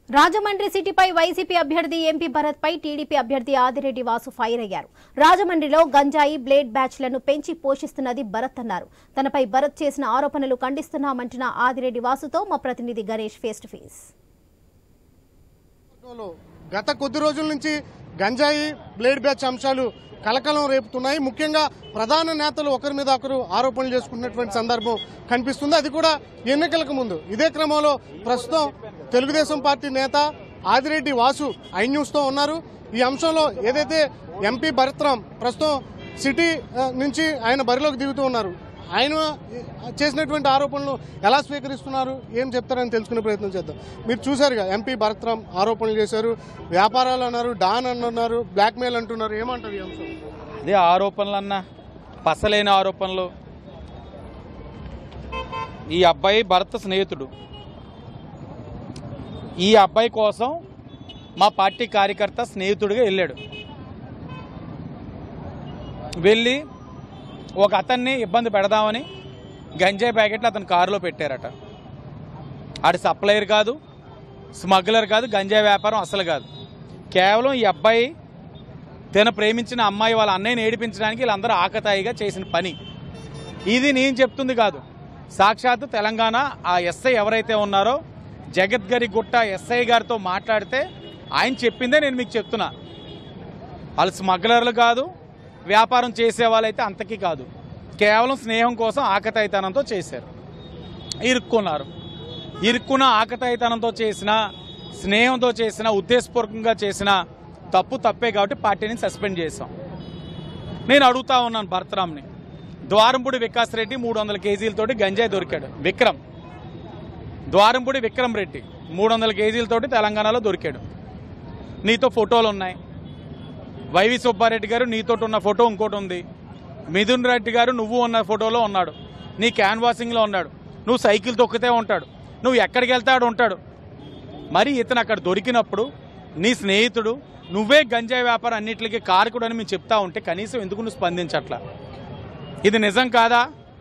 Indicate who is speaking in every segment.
Speaker 1: రాజమండ్రి సిటీపై వైసీపీ అభ్యర్థి ఎంపీ భరత్ పై టీడీపీ అభ్యర్థి ఆదిరెడ్డి వాసు ఫైర్ అయ్యారు రాజమండ్రిలో గంజాయి బ్లేడ్ బ్యాచ్లను పెంచి పోషిస్తున్నది భరత్ అన్నారు తనపై భరత్ చేసిన ఆరోపణలు ఖండిస్తున్నామంటున్న ఆదిరెడ్డి వాసుతో మా ప్రతినిధి గణేష్ ఫేస్ టు ఫేస్
Speaker 2: లో గత కొద్ది రోజుల నుంచి గంజాయి బ్లేడ్ బ్యాచ్ అంశాలు కలకలం రేపుతున్నాయి ముఖ్యంగా ప్రధాన నేతలు ఒకరి మీద ఒకరు ఆరోపణలు చేసుకున్నటువంటి సందర్భం కనిపిస్తుంది అది కూడా ఎన్నికలకు ముందు ఇదే క్రమంలో ప్రస్తుతం తెలుగుదేశం పార్టీ నేత ఆదిరెడ్డి వాసు ఐ న్యూస్ తో ఉన్నారు ఈ అంశంలో ఏదైతే ఎంపీ భరత్రాం ప్రస్తుతం సిటీ ఆ, నుంచి ఆయన బరిలోకి దిగుతూ ఉన్నారు ఆయన చేసినటువంటి ఆరోపణలు ఎలా స్వీకరిస్తున్నారు ఏం చెప్తారని తెలుసుకునే ప్రయత్నం చేద్దాం మీరు చూశారుగా ఎంపీ భరత్రాం ఆరోపణలు చేశారు వ్యాపారాలు అన్నారు డాన్ అన్నారు బ్లాక్మెయిల్ అంటున్నారు ఏమంటారు ఈ అంశం
Speaker 3: అదే ఆరోపణలు అన్న పసలేని ఆరోపణలు ఈ అబ్బాయి భరత్ స్నేహితుడు ఈ అబ్బాయి కోసం మా పార్టీ కార్యకర్త స్నేహితుడిగా వెళ్ళాడు వెళ్ళి ఒక అతన్ని ఇబ్బంది పెడదామని గంజాయి ప్యాకెట్లు అతని కారులో పెట్టారట ఆడి సప్లయర్ కాదు స్మగ్లర్ కాదు గంజాయి వ్యాపారం అసలు కాదు కేవలం ఈ అబ్బాయి తన ప్రేమించిన అమ్మాయి వాళ్ళ అన్నయ్యని ఏడిపించడానికి వీళ్ళందరూ ఆకతాయిగా చేసిన పని ఇది నేను చెప్తుంది కాదు సాక్షాత్తు తెలంగాణ ఆ ఎస్ఐ ఎవరైతే ఉన్నారో జగద్గరి గుట్ట ఎస్ఐ గారితో మాట్లాడితే ఆయన చెప్పిందే నేను మీకు చెప్తున్నా వాళ్ళు స్మగ్లర్లు కాదు వ్యాపారం చేసే వాళ్ళైతే అంతకీ కాదు కేవలం స్నేహం కోసం ఆకతాయితనంతో చేశారు ఇరుక్కున్నారు ఇరుక్కున్న ఆకతాయితనంతో చేసిన స్నేహంతో చేసిన ఉద్దేశపూర్వకంగా చేసిన తప్పు తప్పే కాబట్టి పార్టీని సస్పెండ్ చేశాం నేను అడుగుతా ఉన్నాను భరతరామ్ని ద్వారంపూడి వికాస్ రెడ్డి మూడు వందల కేజీలతోటి గంజాయి దొరికాడు విక్రమ్ ద్వారంపూడి విక్రమ్ రెడ్డి మూడు వందల కేజీలతోటి తెలంగాణలో దొరికాడు నీతో ఫోటోలు ఉన్నాయి వైవి సుబ్బారెడ్డి గారు నీతో ఉన్న ఫోటో ఇంకోటి ఉంది మిథున్ రెడ్డి గారు నువ్వు ఉన్న ఫోటోలో ఉన్నాడు నీ క్యాన్వాసింగ్లో ఉన్నాడు నువ్వు సైకిల్ తొక్కితే ఉంటాడు నువ్వు ఎక్కడికి వెళ్తాడు ఉంటాడు మరి ఇతను అక్కడ దొరికినప్పుడు నీ స్నేహితుడు నువ్వే గంజాయి వ్యాపారం అన్నిటికీ కారకుడు అని మేము చెప్తా ఉంటే కనీసం ఎందుకు నువ్వు స్పందించట్లా ఇది నిజం కాదా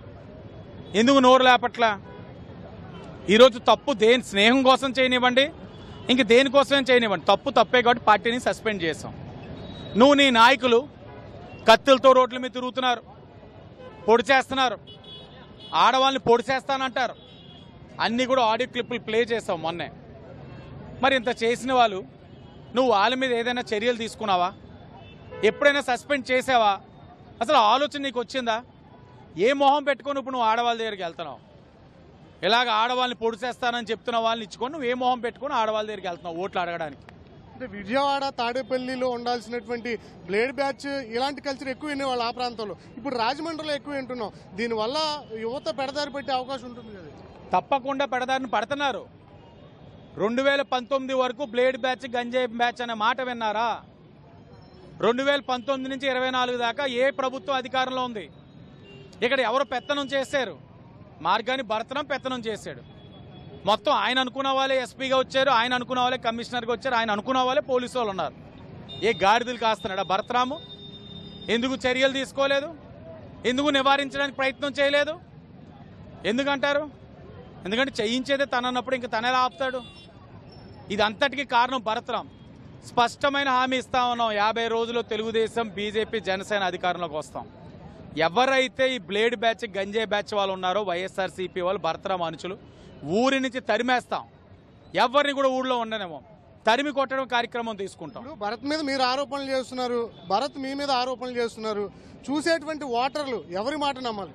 Speaker 3: ఎందుకు నోరు లేపట్లా ఈరోజు తప్పు దేని స్నేహం కోసం చేయనివ్వండి ఇంక దేనికోసం చేయనివ్వండి తప్పు తప్పే కాబట్టి పార్టీని సస్పెండ్ చేసాం నువ్వు నీ నాయకులు కత్తులతో రోడ్ల మీద తిరుగుతున్నారు పొడి చేస్తున్నారు ఆడవాళ్ళని పొడి చేస్తానంటారు అన్నీ కూడా ఆడియో క్లిప్పులు ప్లే చేసావు మొన్నే మరి ఇంత చేసిన వాళ్ళు నువ్వు వాళ్ళ మీద ఏదైనా చర్యలు తీసుకున్నావా ఎప్పుడైనా సస్పెండ్ చేసావా అసలు ఆలోచన నీకు వచ్చిందా ఏ మొహం పెట్టుకొని ఇప్పుడు నువ్వు ఆడవాళ్ళ దగ్గరికి వెళ్తున్నావు ఇలాగ ఆడవాళ్ళని పొడి చేస్తానని చెప్తున్న వాళ్ళని ఇచ్చుకొని నువ్వు ఏ మొహం పెట్టుకొని ఆడవాళ్ళ దగ్గరికి వెళ్తున్నావు ఓట్లు అడగడానికి
Speaker 2: అంటే విజయవాడ తాడేపల్లిలో ఉండాల్సినటువంటి బ్లేడ్ బ్యాచ్ ఇలాంటి కల్చర్ ఎక్కువ వినేవాళ్ళు ఆ ప్రాంతంలో ఇప్పుడు రాజమండ్రిలో ఎక్కువ వింటున్నాం దీనివల్ల యువత పెడదారి పెట్టే అవకాశం ఉంటుంది కదా
Speaker 3: తప్పకుండా పెడదారిని పడుతున్నారు రెండు వేల పంతొమ్మిది వరకు బ్లేడ్ బ్యాచ్ గంజాయి బ్యాచ్ అనే మాట విన్నారా రెండు వేల పంతొమ్మిది నుంచి ఇరవై నాలుగు దాకా ఏ ప్రభుత్వం అధికారంలో ఉంది ఇక్కడ ఎవరు పెత్తనం చేశారు మార్గాన్ని భరతనం పెత్తనం చేశాడు మొత్తం ఆయన అనుకున్న వాళ్ళే ఎస్పీగా వచ్చారు ఆయన అనుకున్న వాళ్ళే కమిషనర్గా వచ్చారు ఆయన అనుకున్న వాళ్ళే పోలీసు వాళ్ళు ఉన్నారు ఏ గాడిదలు కాస్తున్నాడా భరతరాము ఎందుకు చర్యలు తీసుకోలేదు ఎందుకు నివారించడానికి ప్రయత్నం చేయలేదు ఎందుకంటారు ఎందుకంటే చేయించేదే తనన్నప్పుడు ఇంక తన ఎలా ఆపుతాడు ఇదంతటికీ కారణం భరతరాం స్పష్టమైన హామీ ఇస్తా ఉన్నాం యాభై రోజుల్లో తెలుగుదేశం బీజేపీ జనసేన అధికారంలోకి వస్తాం ఎవరైతే ఈ బ్లేడ్ బ్యాచ్ గంజాయి బ్యాచ్ వాళ్ళు ఉన్నారో వైఎస్ఆర్సీపీ వాళ్ళు భరతరాం అనుచులు ఊరి నుంచి తరిమేస్తాం ఎవరిని కూడా ఊళ్ళో ఉండనేమో తరిమి కొట్టడం కార్యక్రమం తీసుకుంటాం
Speaker 2: ఇప్పుడు భరత్ మీద మీరు ఆరోపణలు చేస్తున్నారు భరత్ మీ మీద ఆరోపణలు చేస్తున్నారు చూసేటువంటి ఓటర్లు ఎవరి మాట నమ్మాలి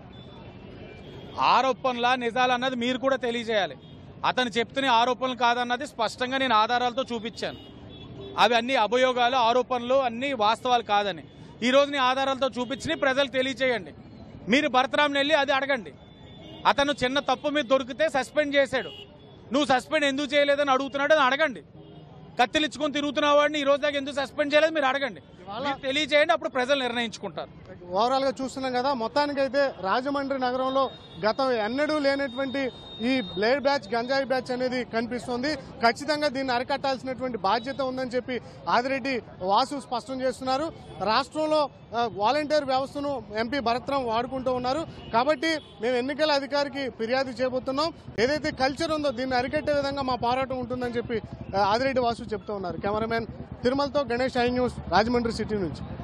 Speaker 3: ఆరోపణల నిజాలు అన్నది మీరు కూడా తెలియజేయాలి అతను చెప్తున్న ఆరోపణలు కాదన్నది స్పష్టంగా నేను ఆధారాలతో చూపించాను అవి అన్ని అభియోగాలు ఆరోపణలు అన్ని వాస్తవాలు కాదని ఈ రోజు నీ ఆధారాలతో చూపించి ప్రజలకు తెలియచేయండి మీరు భరతరామ్ని వెళ్ళి అది అడగండి అతను చిన్న తప్పు మీద దొరికితే సస్పెండ్ చేశాడు నువ్వు సస్పెండ్ ఎందుకు చేయలేదని అడుగుతున్నాడు అని అడగండి కత్తిలిచ్చుకొని తిరుగుతున్న వాడిని ఈ రోజు దాకా ఎందుకు సస్పెండ్ చేయలేదు మీరు అడగండి మీరు తెలియజేయండి అప్పుడు ప్రజలు నిర్ణయించుకుంటారు
Speaker 2: ఓవరాల్ గా చూస్తున్నాం కదా మొత్తానికైతే రాజమండ్రి నగరంలో గతం ఎన్నడూ లేనటువంటి ఈ బ్లేడ్ బ్యాచ్ గంజాయి బ్యాచ్ అనేది కనిపిస్తోంది ఖచ్చితంగా దీన్ని అరికట్టాల్సినటువంటి బాధ్యత ఉందని చెప్పి ఆదిరెడ్డి వాసు స్పష్టం చేస్తున్నారు రాష్ట్రంలో ఆ, వాలంటీర్ వ్యవస్థను ఎంపీ భరత్రాం వాడుకుంటూ ఉన్నారు కాబట్టి మేము ఎన్నికల అధికారికి ఫిర్యాదు చేయబోతున్నాం ఏదైతే కల్చర్ ఉందో దీన్ని అరికట్టే విధంగా మా పోరాటం ఉంటుందని చెప్పి ఆ, ఆదిరెడ్డి వాసు చెప్తూ ఉన్నారు కెమెరామెన్ తిరుమలతో Ganesh I news Rajahmundry city నుంచి